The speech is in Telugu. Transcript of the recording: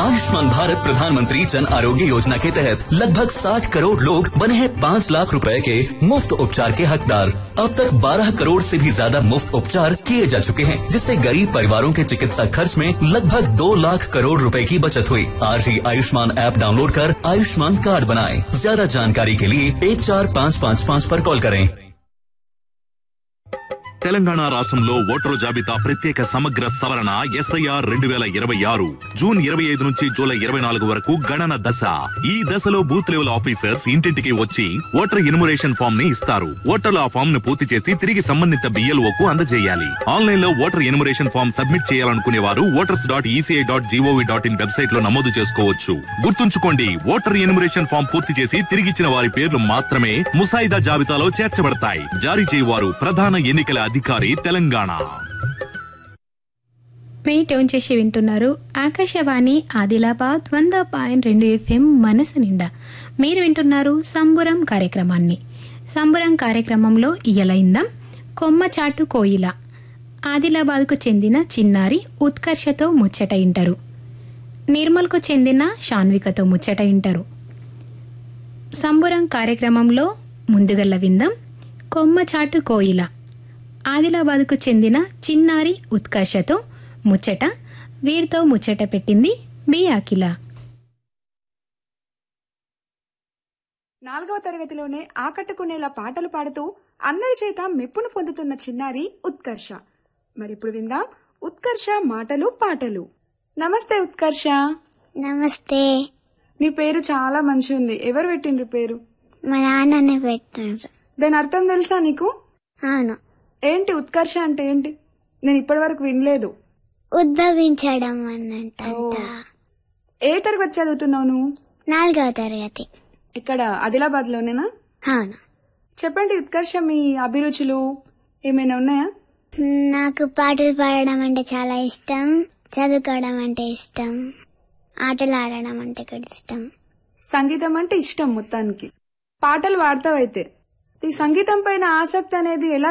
आयुष्मान भारत प्रधानमंत्री जन आरोग्य योजना के तहत लगभग 60 करोड़ लोग बने हैं 5 लाख रुपए के मुफ्त उपचार के हकदार अब तक 12 करोड़ से भी ज्यादा मुफ्त उपचार किए जा चुके हैं जिससे गरीब परिवारों के चिकित्सा खर्च में लगभग 2 लाख करोड़ रुपए की बचत हुई आज ही आयुष्मान ऐप डाउनलोड कर आयुष्मान कार्ड बनाएं ज्यादा जानकारी के लिए एक चार पाँच पाँच पाँच पर कॉल करें తెలంగాణ రాష్ట్రంలో ఓటరు జాబితా ప్రత్యేక సమగ్ర సవరణ ఎస్ఐఆర్ రెండు వేల ఇరవై ఆరు జూన్ ఇరవై ఐదు నుంచి జూలై ఇరవై నాలుగు వరకు గణన దశ ఈ దశలో బూత్ లెవెల్ ఆఫీసర్స్ ఇంటింటికి వచ్చి ఓటర్ ఇన్మురేషన్ ఫామ్ ని ఇస్తారు ఓటర్లు ఆ ఫామ్ ను పూర్తి చేసి తిరిగి సంబంధిత బిఎల్ఓ కు అందజేయాలి ఆన్లైన్ లో ఓటర్ ఇన్మురేషన్ ఫామ్ సబ్మిట్ చేయాలనుకునే వారు voters dot ECI dot GOV dot in website లో నమోదు చేసుకోవచ్చు గుర్తుంచుకోండి ఓటర్ ఇన్మురేషన్ ఫామ్ పూర్తి చేసి తిరిగిచ్చిన వారి పేర్లు మాత్రమే ముసాయిదా జాబితాలో చేర్చబడతాయి జారీ చేయవారు ప్రధాన ఎన్నికల అధికారి తెలంగాణ మీ ట్యూన్ చేసి వింటున్నారు ఆకాశవాణి ఆదిలాబాద్ వంద పాయింట్ రెండు ఎఫ్ఎం మనసు నిండా మీరు వింటున్నారు సంబురం కార్యక్రమాన్ని సంబురం కార్యక్రమంలో ఇయలైందాం కొమ్మ చాటు కోయిల ఆదిలాబాద్కు చెందిన చిన్నారి ఉత్కర్షతో ముచ్చట ఇంటారు నిర్మల్కు చెందిన షాన్వికతో ముచ్చట ఇంటారు సంబురం కార్యక్రమంలో ముందుగల్ల విందాం కొమ్మ చాటు కోయిల ఆదిలాబాద్కు చెందిన చిన్నారి ఉత్కర్షతో ముచ్చట వీరితో ముచ్చట పెట్టింది బి అఖిల నాలుగవ తరగతిలోనే ఆకట్టుకునేలా పాటలు పాడుతూ అందరి చేత మెప్పును పొందుతున్న చిన్నారి ఉత్కర్ష మరిప్పుడు విందాం ఉత్కర్ష మాటలు పాటలు నమస్తే ఉత్కర్ష నమస్తే నీ పేరు చాలా మంచి ఉంది ఎవరు పెట్టిండ్రు పేరు మా నాన్ననే పెట్టారు దాని అర్థం తెలుసా నీకు అవును ఏంటి ఉత్కర్ష అంటే ఏంటి నేను ఇప్పటి వరకు వినలేదు ఉద్భవించడం అన్నట్ట ఏ తరగతి చదువుతున్నావు నువ్వు నాలుగవ తరగతి ఇక్కడ ఆదిలాబాద్ లోనేనా అవును చెప్పండి ఉత్కర్ష మీ అభిరుచులు ఏమైనా ఉన్నాయా నాకు పాటలు పాడడం అంటే చాలా ఇష్టం చదువుకోవడం అంటే ఇష్టం ఆటలు ఆడడం అంటే కూడా ఇష్టం సంగీతం అంటే ఇష్టం మొత్తానికి పాటలు పాడతావైతే ఈ సంగీతం పైన ఆసక్తి అనేది ఎలా